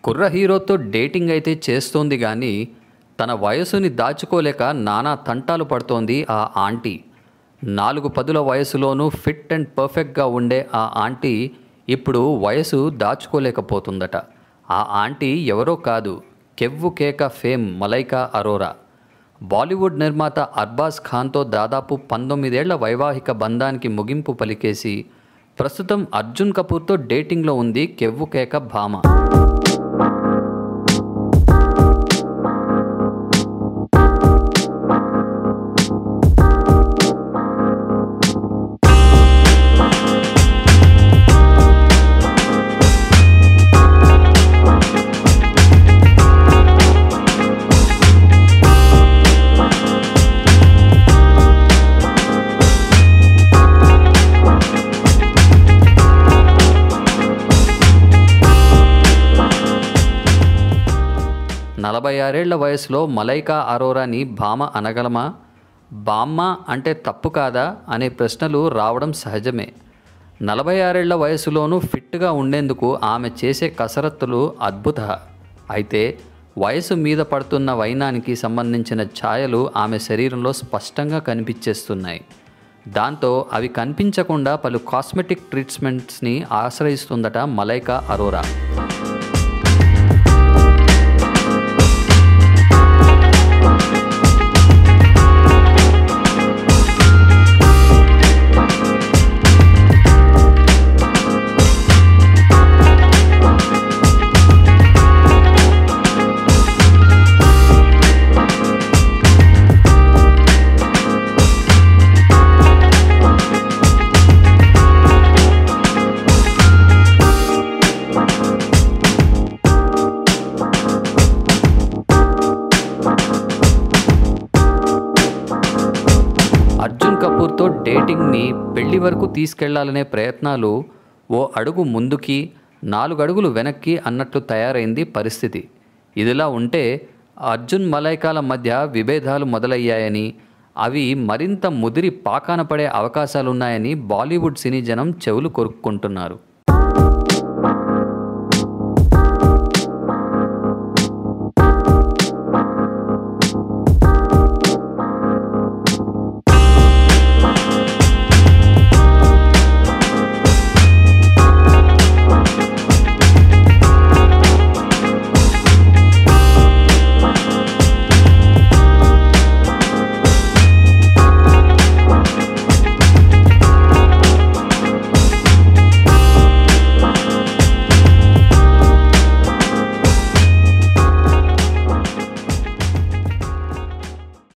కుర్ర హీరోతో డేటింగ్ అయితే చేస్తోంది కానీ తన వయసుని దాచుకోలేక నానా తంటాలు పడుతోంది ఆ ఆంటీ నాలుగు పదుల వయసులోనూ ఫిట్ అండ్ పర్ఫెక్ట్గా ఉండే ఆ ఆంటీ ఇప్పుడు వయసు దాచుకోలేకపోతుందట ఆ ఆంటీ ఎవరో కాదు కెవ్వు కేక ఫేమ్ మలైకా అరోరా బాలీవుడ్ నిర్మాత అర్బాజ్ ఖాన్తో దాదాపు పంతొమ్మిదేళ్ల వైవాహిక బంధానికి ముగింపు పలికేసి ప్రస్తుతం అర్జున్ కపూర్తో డేటింగ్లో ఉంది కెవ్వు కేక భామ నలభై ఆరేళ్ల వయసులో మలైకా అరోరాని భామ అనగలమా బామ్మ అంటే తప్పు కాదా అనే ప్రశ్నలు రావడం సహజమే నలభై ఆరేళ్ల వయసులోనూ ఫిట్గా ఉండేందుకు ఆమె చేసే కసరత్తులు అద్భుత అయితే వయసు మీద పడుతున్న వైనానికి సంబంధించిన ఛాయలు ఆమె శరీరంలో స్పష్టంగా కనిపించేస్తున్నాయి దాంతో అవి కనిపించకుండా పలు కాస్మెటిక్ ట్రీట్మెంట్స్ని ఆశ్రయిస్తుందట మలైకా అరోరా అర్జున్ కపూర్తో డేటింగ్ని పెళ్లి వరకు తీసుకెళ్లాలనే ప్రయత్నాలు ఓ అడుగు ముందుకి నాలుగు అడుగులు వెనక్కి అన్నట్లు తయారైంది పరిస్థితి ఇదిలా ఉంటే అర్జున్ మలైకాల మధ్య విభేదాలు మొదలయ్యాయని అవి మరింత ముదిరి పాకాన పడే అవకాశాలున్నాయని బాలీవుడ్ సినీ జనం చెవులు కొరుక్కుంటున్నారు